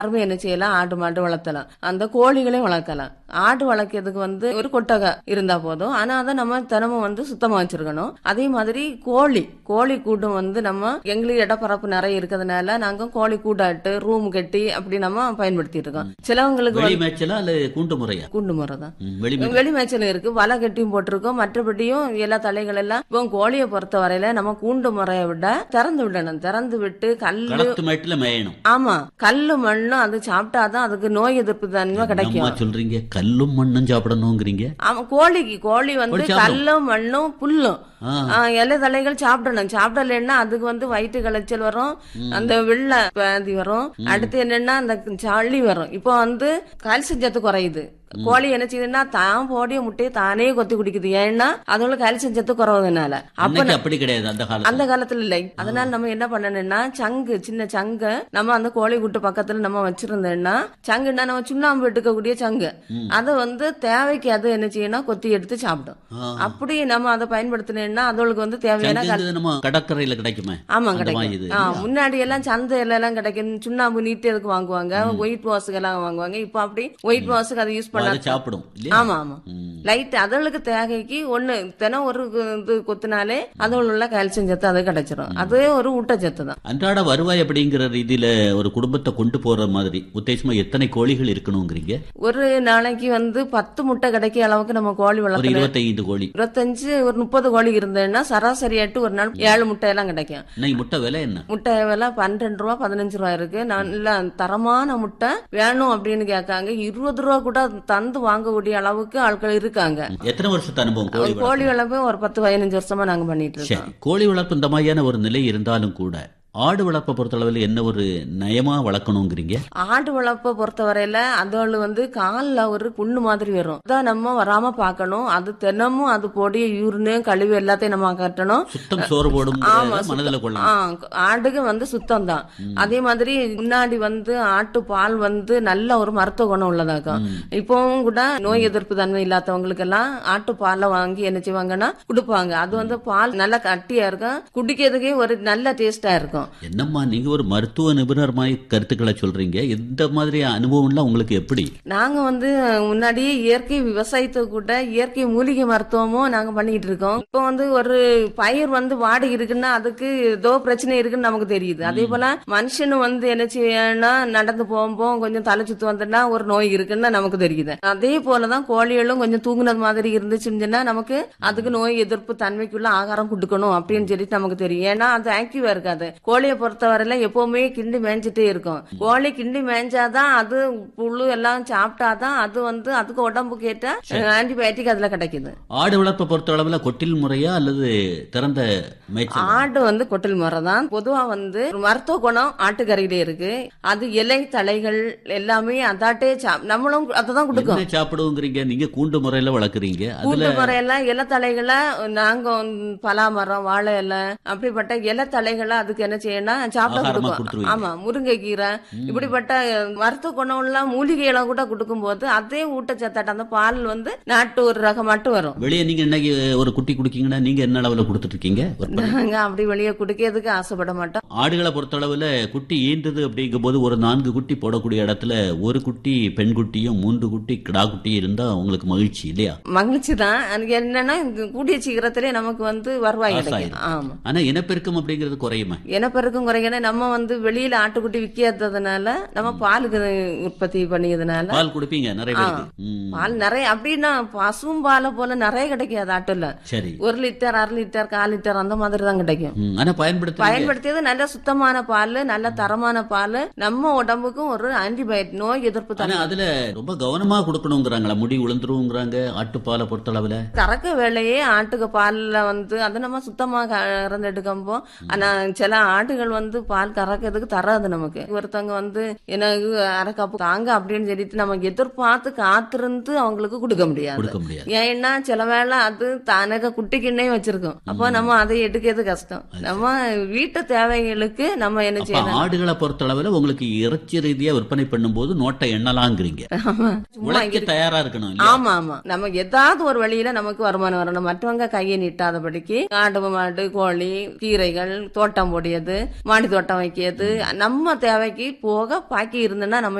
யாருமே என்ன செய்யலாம் ஆடு மாடு வளர்த்தலாம் அந்த கோழிகளையும் வளர்க்கலாம் ஆடு வளர்க்கறதுக்கு வந்து ஒரு கொட்டகை இருந்தா போதும் ஆனா அதை நம்ம தினமும் வந்து சுத்தமா வச்சிருக்கணும் அதே மாதிரி கோழி கோழி கூடும் வந்து நம்ம எங்களுக்கு இடப்பரப்பு நிறைய இருக்கிறதுனால நாங்க கோழி கூடாட்டு ரூம் கட்டி அப்படி நம்ம பயன்படுத்திட்டு இருக்கோம் சிலவங்களுக்கு வெளி மேய்ச்சலா அல்ல கூண்டு முறையா கூண்டு முறை தான் ம், வெளி மே- வெளி மேய்ச்சல் இருக்கு வலை கட்டியும் போட்டிருக்கோம் மற்றபடியும் எல்லா தலைகள் எல்லாம் இப்போ கோழியை பொறுத்த வரையில நம்ம கூண்டு முறையை விட திறந்து விடணும் திறந்து விட்டு கல்லு களத்து மேட்டுல மேயணும் ஆமா கல்லு மண்ணும் அது சாப்பிட்டாதான் அதுக்கு நோய் எதிர்ப்பு தன்மை கிடைக்கும் அம்மா சொல்றீங்க கல்லும் மண்ணும் சாப்பிடணுங்கிறீங்க ஆமா கோழிக்கு கோழி வந்து கோழி சாப்பிடும். கல்லும் மண்ணும் புல்லும் ஆ. ஆ, இலை தலைகள் சாப்பிடணும் சாப்பிடலைன்னா அதுக்கு வந்து வயிற்று களைச்சல் வரும் அந்த வெள்ளை பேதி வரும் அடுத்து என்னன்னா அந்த சளி வரும் இப்போ வந்து கால்சியம் சத்து குறையுது கோழி என்ன செய்யுதுன்னா தான் போடிய முட்டையை தானே கொத்தி குடிக்குது ஏன்னா அதோட கால்சியம் சத்து குறவுதுனால அப்ப அன்னைக்கு அப்படி கிடையாது அந்த காலத்துல அந்த காலத்துல இல்லை அதனால நம்ம என்ன பண்ணணும்னா சங்கு சின்ன சங்க நம்ம அந்த கோழி கூட்டு பக்கத்துல நம்ம வச்சிருந்தோம்னா சங்குன்னா நம்ம சுண்ணாம்பு எடுக்கக்கூடிய சங்கு அதை வந்து தேவைக்கு அது என்ன செய்யணும் கொத்தி எடுத்து சாப்பிடும் ஆ. அப்படி நம்ம அதை பயன்படுத்தினோம்னா அதோளுக்கு வந்து தேவையான கல்- சங்கு நம்ம கடற்கரையில கிடைக்குமே ஆமா அந்த மாதிரி இது கிடைக்கும் ஆ, முன்னாடி எல்லாம் சந்தையில எல்லாம் கிடைக்கும் சுண்ணாம்பு நீட்டதுக்கு வாங்குவாங்க ஒயிட் வாஷுக்கு எல்லாம் வாங்குவாங்க இப்போ அப்படி ஒயிட் வாஷுக்கு அதை யூஸ் பண்ண அதை சாப்பிடும் இல்லையா ஆமா ஆமா ம். லைட் அதளுக்கு தேவைக்கு ஒண்ணு தினம் ஒரு இது கொத்தினாலே அதோட உள்ள கால்சியம் சத்து அது கிடைச்சிரும் அதுவே ஒரு ஊட்டச்சத்து தான் அன்றாட வருவாய் அப்படிங்கிற ரீதியில ஒரு குடும்பத்தை கொண்டு போற மாதிரி உத்தேசமா எத்தனை கோழிகள் இருக்கணுங்கிறீங்க ஒரு நாளைக்கு வந்து பத்து முட்டை கிடைக்கிற அளவுக்கு நம்ம கோழி ஒரு வளர்த்தணும் இருபத்தைந்து கோழி இருபத்தஞ்சு ஒரு முப்பது கோழி இருந்ததுன்னா சராசரியாட்டு ஒரு நாள் ஏழு முட்டை எல்லாம் கிடைக்கும் இன்னைக்கு முட்டை விலை என்ன முட்டை விலை பன்னெண்டு ரூபா பதினஞ்சு ரூபா இருக்கு நல்ல தரமான முட்டை வேணும் அப்படின்னு கேட்காங்க இருபது ரூபா கூட தந்து வாங்கக்கூடிய அளவுக்கு ஆட்கள் இருக்காங்க எத்தனை வருஷத்து அனுபவம் கோழி வளர்ப்பு? கோழி வளர்ப்பு ஒரு பத்து பதினஞ்சு வருஷமா நாங்க பண்ணிட்டு இருக்கோம் சரி கோழி வளர்ப்பு இந்த மாதிரியான ஒரு நிலை இருந்தாலும் கூட ஆடு வளர்ப்பை பொறுத்தளவில் என்ன ஒரு நயமா வளர்க்கணுங்கிறீங்க ஆடு வளர்ப்பை பொறுத்தவரையில அதோட வந்து கால்ல ஒரு புண்ணு மாதிரி வரும் அதான் நம்ம வராம பார்க்கணும் அது தினமும் அது பொடிய யூரினு கழிவு எல்லாத்தையும் நம்ம கட்டணும் சுத்தம் சோறு போடும் மனதில் ஆ, கொள்ளலாம் ஆடுக்கு வந்து சுத்தம் தான் அதே மாதிரி முன்னாடி வந்து ஆட்டு பால் வந்து நல்ல ஒரு மருத்துவ குணம் உள்ளதாக்கும் இப்பவும் கூட நோய் எதிர்ப்பு தன்மை இல்லாதவங்களுக்கு எல்லாம் ஆட்டு பாலை வாங்கி என்ன செய்வாங்கன்னா கொடுப்பாங்க அது வந்து பால் நல்லா கட்டியா இருக்கும் குடிக்கிறதுக்கே ஒரு நல்ல டேஸ்டா இருக்கும் என்னம்மா நீங்க ஒரு மருத்துவ நிபுணர் மாதிரி கருத்துக்களை சொல்றீங்க இந்த மாதிரி அனுபவம்லாம் உங்களுக்கு எப்படி நாங்க வந்து முன்னாடியே இயற்கை விவசாயத்தை கூட இயற்கை மூலிகை மருத்துவமும் நாங்க பண்ணிட்டு இருக்கோம் இப்போ வந்து ஒரு பயிர் வந்து வாடி இருக்குன்னா அதுக்கு ஏதோ பிரச்சனை இருக்குன்னு நமக்கு தெரியுது அதே போல மனுஷனும் வந்து என்ன செய்யணும்னா நடந்து போகும்போ கொஞ்சம் தலை சுத்து வந்துன்னா ஒரு நோய் இருக்குன்னு நமக்கு தெரியுது அதே போலதான் கோழிகளும் கொஞ்சம் தூங்குனது மாதிரி இருந்துச்சுன்னா நமக்கு அதுக்கு நோய் எதிர்ப்பு தன்மைக்குள்ள ஆகாரம் கொடுக்கணும் அப்படின்னு சொல்லிட்டு நமக்கு தெரியும் ஏன்னா அது ஆக்டிவா இருக்காது கோழியை பொறுத்தவரையில எப்பவுமே கிண்டி மேய்ஞ்சிட்டே இருக்கும் கோழி கிண்டி மேய்ஞ்சாதான் அது புழு எல்லாம் சாப்பிட்டாதான் அது வந்து அதுக்கு உடம்புக்கு ஏற்ற ஆன்டிபயோட்டிக் அதுல கிடைக்குது ஆடு வளர்ப்பை பொறுத்தளவில் கொட்டில் முறையா அல்லது திறந்த மேய்ச்சல் ஆடு வந்து கொட்டல் முறை தான் பொதுவா வந்து மருத்துவ குணம் ஆட்டுக்கறியிலே இருக்கு அது இலை தலைகள் எல்லாமே அதாட்டே சாப்- நம்மளும் அததான் கொடுக்கும் என்ன சாப்பிடுவோங்கிறீங்க நீங்க கூண்டு முறையில வளர்க்குறீங்க அதுல கூட்டு முறையெல்லாம் இலத்தலைகளை நாங்க வந்து பலாமரம் வாழை இலை அப்படிப்பட்ட இலத்தலைகளை அதுக்கு என்ன செய்யணும் சாப்பிட ஆகாரமா கொடுக்கும் கொடுத்துருவீங்க. ஆமா முருங்கைக்கீரை இப்படிப்பட்ட மருத்துவ குணம் உள்ள மூலிகைகளை கூட கொடுக்கும் போது அதே ஊட்டச்சத்தாட்ட அந்த பால் வந்து நாட்டு ஒரு ரகம் மட்டும் வரும் வெளியே நீங்க இன்னைக்கு ஒரு குட்டி குடிக்கீங்கன்னா நீங்க என்ன அளவுல கொடுத்துட்டு இருக்கீங்க விற்பனை? நாங்க அப்படி வெளியே குடிக்கிறதுக்கு ஆசைப்பட மாட்டோம் ஆடுகளை பொறுத்தளவுல குட்டி ஈன்றது அப்படிங்கும் போது ஒரு நான்கு குட்டி போடக்கூடிய இடத்துல ஒரு குட்டி பெண் குட்டியும் மூன்று குட்டி கிடா குட்டியும் இருந்தா உங்களுக்கு மகிழ்ச்சி இல்லையா மகிழ்ச்சி தான் எனக்கு என்னன்னா இந்த கூடிய சீக்கிரத்திலே நமக்கு வந்து வருவாய் கிடைக்கும் ஆசாயிரும். ஆமா ஆனா இனப்பெருக்கம் அப்படிங்கிறது குறையுமா இனப்பெருக்கம் குறைக்கணும் நம்ம வந்து வெளியில ஆட்டுக்குட்டி விக்காததுனால நம்ம பாலுக்கு உற்பத்தி பண்ணியதுனால பால் குடிப்பீங்க நிறைய பேருக்கு ம், பால் நிறைய அப்படின்னா பசும் பாலை போல நிறைய கிடைக்காது ஆட்டுல சரி ஒரு லிட்டர் அரை லிட்டர் கால் லிட்டர் அந்த மாதிரி தான் கிடைக்கும் ம், ஆனா பயன்படுத்த பயன்படுத்தியது நல்ல சுத்தமான பால் நல்ல தரமான பால் நம்ம உடம்புக்கும் ஒரு ஆன்டிபயோட்டிக் நோய் எதிர்ப்பு ஆனா தன்மை அதுல ரொம்ப கவனமா கொடுக்கணுங்கிறாங்களா முடி உளுந்துருங்கிறாங்க ஆட்டுப்பாலை பொறுத்தளவுல கறக்க வேலையே ஆட்டுக்கு பால்ல வந்து அதை நம்ம சுத்தமா கறந்து எடுக்கும்போ ஆனா சில ஆட்டுகள் வந்து பால் கறக்கிறதுக்கு தராது நமக்கு ஒருத்தவங்க வந்து எனக்கு அரை கப்பு தாங்க அப்படின்னு சொல்லிட்டு நம்ம எதிர்பார்த்து காத்திருந்து அவங்களுக்கு கொடுக்க முடியாது கொடுக்க முடியாது ஏன்னா சில வேளை அது தானக குட்டிக்கின்னே வச்சிருக்கோம் அப்போ நம்ம அதை எடுக்கிறது கஷ்டம் நம்ம வீட்டு தேவைகளுக்கு நம்ம என்ன அப்ப செய்யணும் ஆடுகளை பொறுத்தளவுல உங்களுக்கு இறைச்சி ரீதியா விற்பனை பண்ணும்போது நோட்டை எண்ணலாங்கிறீங்க சும்மா உழைக்க தயாரா இருக்கணும் இல்லையா? ஆமா ஆமா நம்ம ஏதாவது ஒரு வழியில நமக்கு வருமானம் வரணும் மற்றவங்க கையை நீட்டாதபடிக்கு ஆடு மாடு கோழி கீரைகள் தோட்டம் போடியது வைக்கிறது மாடி தோட்டம் வைக்கிறது நம்ம தேவைக்கு போக பாக்கி இருந்ததுன்னா நம்ம